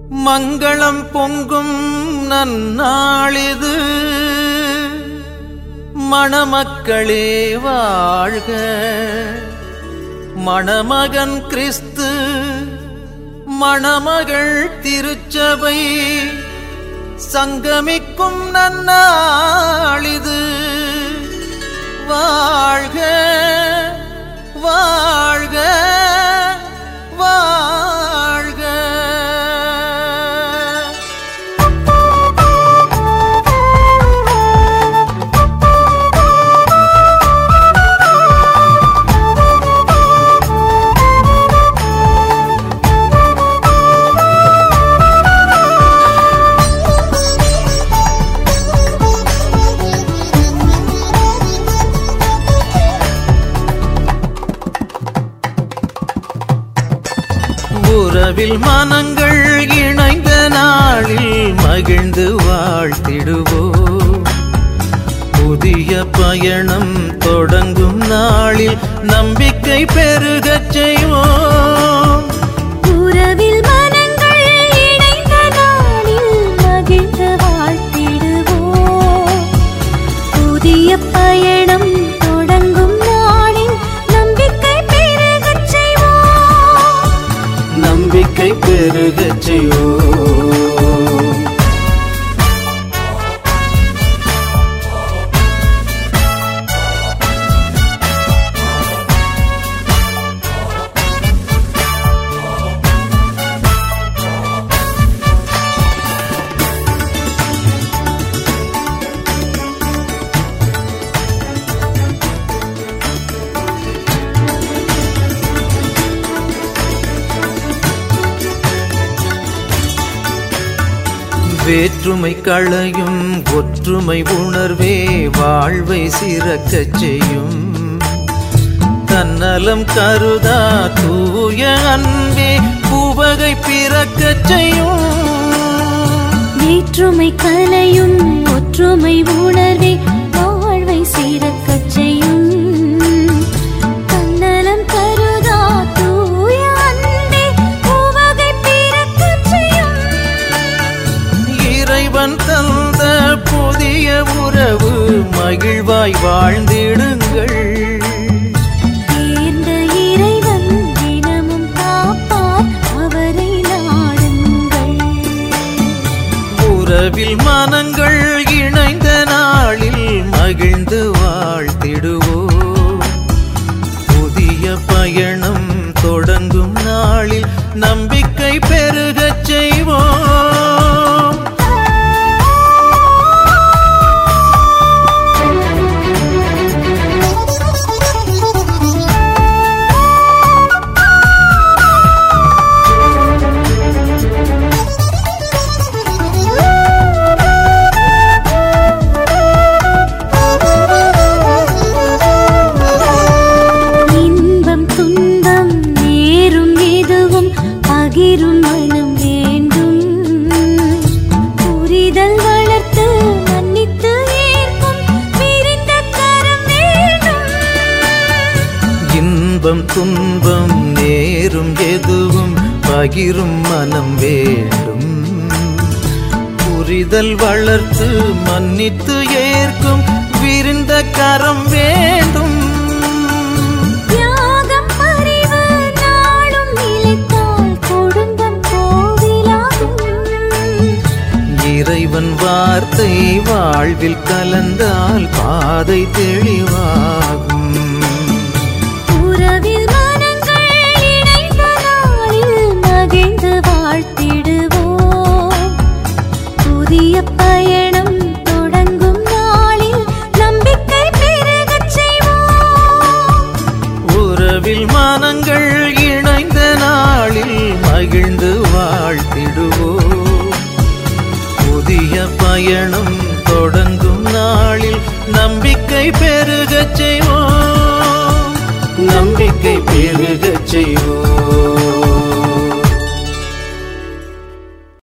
மங்களம் பொங்கும் நன்னாளிது மணமக்களே வாழ்க மணமகன் கிறிஸ்து மணமகள் திருச்சபை சங்கமிக்கும் நன்னாளிது வாழ்க வாழ்க வாழ்க உறவில் மனங்கள் இணைந்த நாளில் மகிழ்ந்து வாழ்த்திடுவோம் புதிய பயணம் தொடங்கும் நாளில் நம்பிக்கை பெருகச் செய்வோம் உறவில் மனங்கள் இணைந்த நாளில் மகிழ்ந்து வாழ்த்திடுவோம் புதிய பயணம் தொடங்கும் நாளில் நம்பிக்கை பெருகச் செய்வோம் நம்பிக்கை பெருகச் செய்வோம் வேற்றுமை களையும் ஒற்றுமை உணர்வே வாழ்வை சிறக்கச் செய்யும் தன்னலம் கருதா தூய அன்பே பூவகை பிறக்கச் செய்யும் வேற்றுமை கலையும் ஒற்றுமை உணர்வே வாழ்வை சீரக்கச் செய்யும் தன்னலம் கருதா தூய அன்பே உவகை பிறக்கச் செய்யும் இறைவன் தந்த புதிய உறவு மகிழ்வாய் வாழ்ந்திடுங்கள் தேர்ந்த இறைவன் தினமும் காப்பார் அவரை நாடுங்கள் உறவில் மனங்கள் இணைந்த நாளில் மகிழ்ந்து வாழ்த்திடுவோம் புதிய பயணம் தொடங்கும் நாளில் நம்பிக்கை பெருகச் செய்வோம் இன்பம் துன்பம் நேரும் எதுவும் பகிரும் மனம் வேண்டும் புரிதல் வளர்த்து மன்னித்து ஏற்கும் விரிந்த கரம் வேண்டும் இன்பம் துன்பம் நேரும் எதுவும் பகிரும் மனம் வேண்டும் புரிதல் வளர்த்து மன்னித்து ஏற்கும் விரிந்த கரம் வேண்டும் தியாகம் அறிவு நாளும் நிலைத்தால் குடும்பம் கோவிலாகும் இறைவன் வார்த்தை வாழ்வில் கலந்தால் பாதை தெளிவாகும் உறவில் மனங்கள் இணைந்த நாளில் மகிழ்ந்து வாழ்த்திடுவோம் புதிய பயணம் தொடங்கும் நாளில் நம்பிக்கை பெருகச் செய்வோம் உறவில் மனங்கள் இணைந்த நாளில் மகிழ்ந்து வாழ்த்திடுவோம் புதிய பயணம் தொடங்கும் நாளில் நம்பிக்கை பெருகச் செய்வோம் நம்பிக்கை பெருகச் செய்வோம்